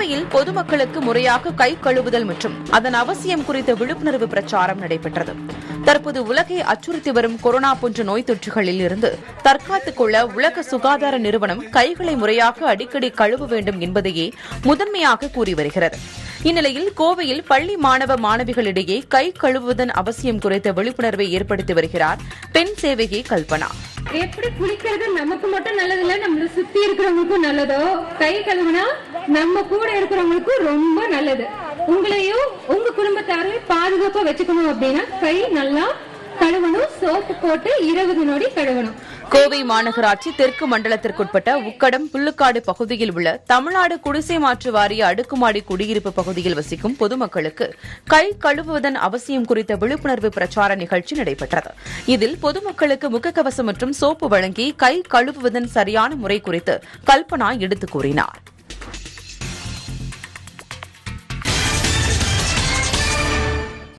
கோவையில் பொதுமக்களுக்கு முறையாக கை கழுவுதல் மற்றும் அதன் அவசியம் குறித்த விழிப்புணர்வு பிரச்சாரம் நடைபெற்றது தற்போது உலகை அச்சுறுத்தி வரும் கொரோனா போன்ற நோய் தொற்றுகளில் இருந்து தற்காத்துக் கொள்ள உலக சுகாதார நிறுவனம் கைகளை முறையாக அடிக்கடி கழுவ வேண்டும் என்பதையே முதன்மையாக கூறி வருகிறது இந்நிலையில் கோவையில் பள்ளி மாணவ மாணவிகளிடையே கை கழுவுவதன் அவசியம் குறித்த விழிப்புணர்வை ஏற்படுத்தி வருகிறார் பெண் சேவகி கல்பனா எப்படி குளிக்கிறது நமக்கு மட்டும் நல்லது இல்ல நம்மள சுத்தி இருக்கிறவங்களுக்கும் நல்லதோ கை கழுவுனா நம்ம கூட இருக்கிறவங்களுக்கும் ரொம்ப நல்லது உங்களையும் உங்க குடும்பத்தாரையும் பாதுகாப்பா வச்சுக்கணும் அப்படின்னா கை நல்லா கழுவணும் சோப்பு போட்டு இருபது நொடி கழுவணும் கோவை மாநகராட்சி தெற்கு மண்டலத்திற்குட்பட்ட உக்கடம் புல்லுக்காடு பகுதியில் உள்ள தமிழ்நாடு குடிசை மாற்று வாரிய அடுக்குமாடி குடியிருப்பு பகுதியில் வசிக்கும் பொதுமக்களுக்கு கை கழுவுவதன் அவசியம் குறித்த விழிப்புணர்வு பிரச்சார நிகழ்ச்சி நடைபெற்றது இதில் பொதுமக்களுக்கு முகக்கவசம் மற்றும் சோப்பு வழங்கி கை கழுவுவதன் சரியான முறை குறித்து கல்பனா எடுத்துக் கூறினார்